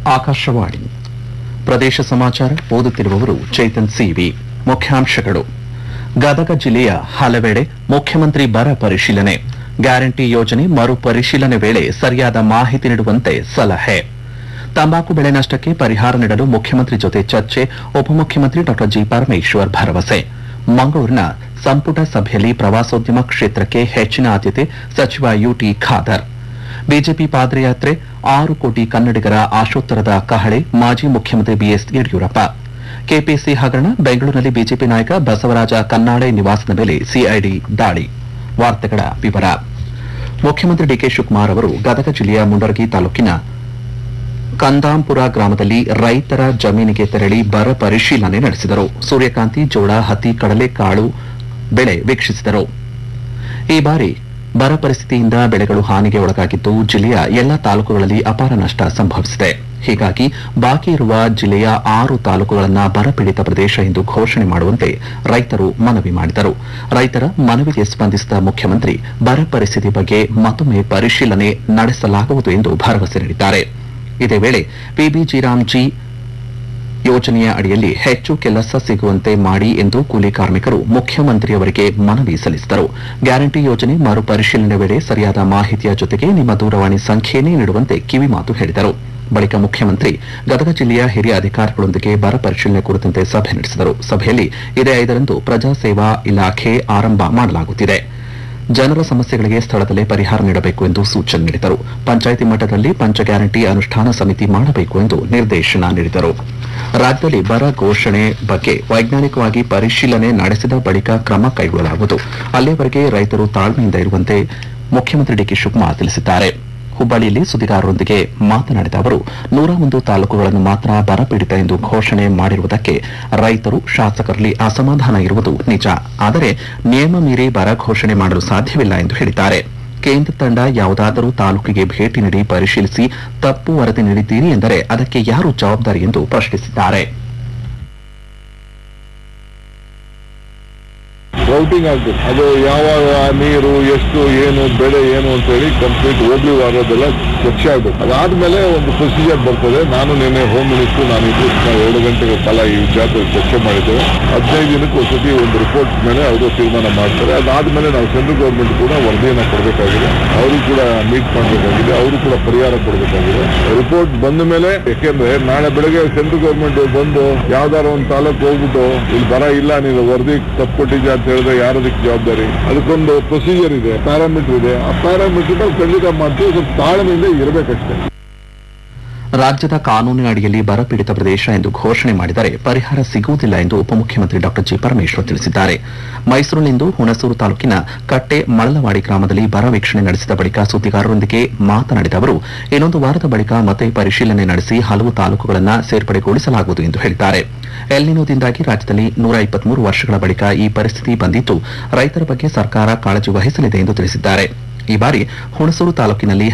ಆಕಾಶವಾಣಿ ಪ್ರದೇಶ ಸಮಾಚಾರ ಓದುತ್ತಿರುವವರು ಚೇತನ್ ಸಿವಿ ಮುಖ್ಯಾಂಶಗಳು ಗದಗ ಜಿಲ್ಲೆಯ ಹಲವೆಡೆ ಮುಖ್ಯಮಂತ್ರಿ ಬರ ಪರಿಶೀಲನೆ ಗ್ಯಾರಂಟಿ ಯೋಜನೆ ಮರು ಪರಿಶೀಲನೆ ವೇಳೆ ಸರಿಯಾದ ಮಾಹಿತಿ ನೀಡುವಂತೆ ಸಲಹೆ ತಂಬಾಕು ಬೆಳೆ ನಷ್ಟಕ್ಕೆ ಪರಿಹಾರ ನೀಡಲು ಮುಖ್ಯಮಂತ್ರಿ ಜೊತೆ ಚರ್ಚೆ ಉಪಮುಖ್ಯಮಂತ್ರಿ ಡಾ ಜಿ ಪರಮೇಶ್ವರ್ ಭರವಸೆ ಮಂಗಳೂರಿನ ಸಂಪುಟ ಸಭೆಯಲ್ಲಿ ಪ್ರವಾಸೋದ್ಯಮ ಕ್ಷೇತ್ರಕ್ಕೆ ಹೆಚ್ಚಿನ ಆದ್ಯತೆ ಸಚಿವ ಯುಟಿ ಖಾದರ್ ಬಿಜೆಪಿ ಪಾದಯಾತ್ರೆ ಆರು ಕೋಟಿ ಕನ್ನಡಿಗರ ಆಶೋತ್ತರದ ಕಹಳೆ ಮಾಜಿ ಮುಖ್ಯಮಂತ್ರಿ ಬಿಎಸ್ ಯಡಿಯೂರಪ್ಪ ಕೆಪಿಸಿ ಹಗರಣ ಬೆಂಗಳೂರಿನಲ್ಲಿ ಬಿಜೆಪಿ ನಾಯಕ ಬಸವರಾಜ ಕನ್ನಾಡೆ ನಿವಾಸದ ಮೇಲೆ ಸಿಐಡಿ ದಾಳಿ ವಾರ್ತೆಗಳ ವಿವರ ಮುಖ್ಯಮಂತ್ರಿ ಡಿಕೆ ಶಿವಕುಮಾರ್ ಅವರು ಗದಗ ಜಿಲ್ಲೆಯ ಮುಂಡರಗಿ ತಾಲೂಕಿನ ಕಂದಾಂಪುರ ಗ್ರಾಮದಲ್ಲಿ ರೈತರ ಜಮೀನಿಗೆ ತೆರಳಿ ಬರ ಪರಿಶೀಲನೆ ನಡೆಸಿದರು ಸೂರ್ಯಕಾಂತಿ ಜೋಳ ಹತ್ತಿ ಕಡಲೆಕಾಳು ಬೆಳೆ ವೀಕ್ಷಿಸಿದರು ಈ ಬಾರಿ ಬರ ಪರಿಸ್ಥಿತಿಯಿಂದ ಬೆಳೆಗಳು ಹಾನಿಗೆ ಒಳಗಾಗಿದ್ದು ಜಿಲ್ಲೆಯ ಎಲ್ಲ ತಾಲೂಕುಗಳಲ್ಲಿ ಅಪಾರ ನಷ್ಟ ಸಂಭವಿಸಿದೆ ಹೀಗಾಗಿ ಬಾಕಿ ಇರುವ ಜಿಲ್ಲೆಯ ಆರು ತಾಲೂಕುಗಳನ್ನು ಬರಪೀಡಿತ ಪ್ರದೇಶ ಎಂದು ಘೋಷಣೆ ಮಾಡುವಂತೆ ರೈತರು ಮನವಿ ಮಾಡಿದರು ರೈತರ ಮನವಿಗೆ ಸ್ಪಂದಿಸಿದ ಮುಖ್ಯಮಂತ್ರಿ ಬರ ಪರಿಸ್ಥಿತಿ ಬಗ್ಗೆ ಮತ್ತೊಮ್ಮೆ ಪರಿಶೀಲನೆ ನಡೆಸಲಾಗುವುದು ಎಂದು ಭರವಸೆ ನೀಡಿದ್ದಾರೆ ಇದೇ ವೇಳೆ ಪಿಬಿಜಿರಾಮ್ಜಿ ಯೋಜನೆಯ ಅಡಿಯಲ್ಲಿ ಹೆಚ್ಚು ಕೆಲಸ ಸಿಗುವಂತೆ ಮಾಡಿ ಎಂದು ಕೂಲಿ ಕಾರ್ಮಿಕರು ಮುಖ್ಯಮಂತ್ರಿಯವರಿಗೆ ಮನವಿ ಸಲ್ಲಿಸಿದರು ಗ್ಯಾರಂಟಿ ಯೋಜನೆ ಮರು ಪರಿಶೀಲನೆ ವೇಳೆ ಸರಿಯಾದ ಮಾಹಿತಿಯ ಜೊತೆಗೆ ನಿಮ್ಮ ದೂರವಾಣಿ ಸಂಖ್ಯೆಯನ್ನೇ ನೀಡುವಂತೆ ಕಿವಿಮಾತು ಹೇಳಿದರು ಬಳಿಕ ಮುಖ್ಯಮಂತ್ರಿ ಗದಗ ಜಿಲ್ಲೆಯ ಹಿರಿಯ ಅಧಿಕಾರಿಗಳೊಂದಿಗೆ ಬರ ಪರಿಶೀಲನೆ ಕುರಿತಂತೆ ಸಭೆ ನಡೆಸಿದರು ಸಭೆಯಲ್ಲಿ ಇದೇ ಐದರಂದು ಪ್ರಜಾ ಸೇವಾ ಇಲಾಖೆ ಆರಂಭ ಮಾಡಲಾಗುತ್ತಿದೆ ಜನರ ಸಮಸ್ಯೆಗಳಿಗೆ ಸ್ಥಳದಲ್ಲೇ ಪರಿಹಾರ ನೀಡಬೇಕು ಎಂದು ಸೂಚನೆ ನೀಡಿದರು ಪಂಚಾಯಿತಿ ಮಟ್ಟದಲ್ಲಿ ಪಂಚ ಗ್ಯಾರಂಟಿ ಅನುಷ್ಠಾನ ಸಮಿತಿ ಮಾಡಬೇಕು ಎಂದು ನಿರ್ದೇಶನ ನೀಡಿದರು ರಾಜ್ಯದಲ್ಲಿ ಬರ ಘೋಷಣೆ ಬಗ್ಗೆ ವೈಜ್ಞಾನಿಕವಾಗಿ ಪರಿಶೀಲನೆ ನಡೆಸಿದ ಬಳಿಕ ಕ್ರಮ ಕೈಗೊಳ್ಳಲಾಗುವುದು ಅಲ್ಲಿಯವರೆಗೆ ರೈತರು ತಾಳ್ಮೆಯಿಂದ ಇರುವಂತೆ ಮುಖ್ಯಮಂತ್ರಿ ಡಿಕೆ ಶಿವಕುಮಾರ್ ತಿಳಿಸಿದ್ದಾರೆ ಹುಬ್ಬಳ್ಳಿಯಲ್ಲಿ ಸುದ್ದಿಗಾರರೊಂದಿಗೆ ಮಾತನಾಡಿದ ಅವರು ನೂರ ಒಂದು ತಾಲೂಕುಗಳನ್ನು ಮಾತ್ರ ಬರಪೀಡಿತ ಎಂದು ಘೋಷಣೆ ಮಾಡಿರುವುದಕ್ಕೆ ರೈತರು ಶಾಸಕರಲ್ಲಿ ಅಸಮಾಧಾನ ಇರುವುದು ನಿಜ ಆದರೆ ನಿಯಮ ಮೀರಿ ಬರ ಘೋಷಣೆ ಮಾಡಲು ಸಾಧ್ಯವಿಲ್ಲ ಎಂದು ಹೇಳಿದ್ದಾರೆ ಕೇಂದ್ರ ತಂಡ ಯಾವುದಾದರೂ ತಾಲೂಕಿಗೆ ಭೇಟಿ ನೀಡಿ ಪರಿಶೀಲಿಸಿ ತಪ್ಪು ವರದಿ ನೀಡಿದ್ದೀರಿ ಎಂದರೆ ಅದಕ್ಕೆ ಯಾರು ಜವಾಬ್ದಾರಿ ಎಂದು ಪ್ರಶ್ನಿಸಿದ್ದಾರೆ ರೌಟಿಂಗ್ ಆಗ್ಬೇಕು ಅದು ಯಾವಾಗ ನೀರು ಎಷ್ಟು ಏನು ಬೆಳೆ ಏನು ಅಂತ ಹೇಳಿ ಕಂಪ್ಲೀಟ್ ಹೋಗ್ಲಿ ವಾರದೆಲ್ಲ ಚರ್ಚೆ ಆಗ್ಬೇಕು ಅದಾದ್ಮೇಲೆ ಒಂದು ಪ್ರೊಸೀಜರ್ ಬರ್ತದೆ ನಾನು ನಿನ್ನೆ ಹೋಮ್ ಮಿನಿಸ್ಟರ್ ನಾನು ಇಬ್ಬರು ಸುಮಾರು ಎರಡು ಗಂಟೆಗಳ ಕಾಲ ಈ ವಿಚಾರದಲ್ಲಿ ಚರ್ಚೆ ಮಾಡಿದ್ದೇವೆ ಹದಿನೈದು ದಿನಕ್ಕೆ ಒಂದ್ಸತಿ ಒಂದು ರಿಪೋರ್ಟ್ ಮೇಲೆ ಅವರು ತೀರ್ಮಾನ ಮಾಡ್ತಾರೆ ಅದಾದ್ಮೇಲೆ ನಾವು ಸೆಂಟ್ರಲ್ ಗೌರ್ಮೆಂಟ್ ಕೂಡ ವರದಿಯನ್ನ ಕೊಡಬೇಕಾಗಿದೆ ಅವರು ಕೂಡ ಮೀಟ್ ಮಾಡಬೇಕಾಗಿದೆ ಅವರು ಕೂಡ ಪರಿಹಾರ ಕೊಡಬೇಕಾಗಿದೆ ರಿಪೋರ್ಟ್ ಬಂದ ಮೇಲೆ ಯಾಕೆಂದ್ರೆ ನಾಳೆ ಬೆಳಗ್ಗೆ ಸೆಂಟ್ರಲ್ ಗೌರ್ಮೆಂಟ್ ಬಂದು ಯಾವ್ದಾರ ಒಂದು ತಾಲೂಕು ಹೋಗ್ಬಿಟ್ಟು ಇಲ್ಲಿ ಬರ ಇಲ್ಲ ನೀವು ವರದಿ ತಪ್ಪು ಕೊಟ್ಟಿದ್ಯಾ ಅಂತ ಹೇಳಿದ್ರೆ ಯಾರದಕ್ಕೆ ಜವಾಬ್ದಾರಿ ಅದಕ್ಕೊಂದು ಪ್ರೊಸೀಜರ್ ಇದೆ ಪ್ಯಾರಾಮೀಟರ್ ಇದೆ ಆ ಪ್ಯಾರಾಮೀಟರ್ ನಾವು ಖಂಡಿತ ಮಾಡ್ತೀವಿ ಸ್ವಲ್ಪ ತಾಳ್ಮೆಯಿಂದ ಇರಬೇಕಷ್ಟೇ ರಾಜ್ಯದ ಕಾನೂನಿನ ಅಡಿಯಲ್ಲಿ ಬರಪೀಡಿತ ಪ್ರದೇಶ ಎಂದು ಘೋಷಣೆ ಮಾಡಿದರೆ ಪರಿಹಾರ ಸಿಗುವುದಿಲ್ಲ ಎಂದು ಉಪಮುಖ್ಯಮಂತ್ರಿ ಡಾ ಜಿ ಪರಮೇಶ್ವರ್ ತಿಳಿಸಿದ್ದಾರೆ ಮೈಸೂರಿನಲ್ಲಿಂದು ಹುಣಸೂರು ತಾಲೂಕಿನ ಕಟ್ಟೆ ಮಳಲವಾಡಿ ಗ್ರಾಮದಲ್ಲಿ ಬರ ವೀಕ್ಷಣೆ ನಡೆಸಿದ ಬಳಿಕ ಸುದ್ದಿಗಾರರೊಂದಿಗೆ ಮಾತನಾಡಿದ ಅವರು ಇನ್ನೊಂದು ವಾರದ ಬಳಿಕ ಮತ್ತೆ ಪರಿಶೀಲನೆ ನಡೆಸಿ ಹಲವು ತಾಲೂಕುಗಳನ್ನು ಸೇರ್ಪಡೆಗೊಳಿಸಲಾಗುವುದು ಎಂದು ಹೇಳಿದ್ದಾರೆ ಎಲ್ನಿನೋದಿಂದಾಗಿ ರಾಜ್ಯದಲ್ಲಿ ನೂರ ಇಪ್ಪತ್ಮೂರು ವರ್ಷಗಳ ಬಳಿಕ ಈ ಪರಿಸ್ಥಿತಿ ಬಂದಿದ್ದು ರೈತರ ಬಗ್ಗೆ ಸರ್ಕಾರ ಕಾಳಜಿ ವಹಿಸಲಿದೆ ಎಂದು ತಿಳಿಸಿದ್ದಾರೆ ಈ ಬಾರಿ ಹುಣಸೂರು ತಾಲೂಕಿನಲ್ಲಿ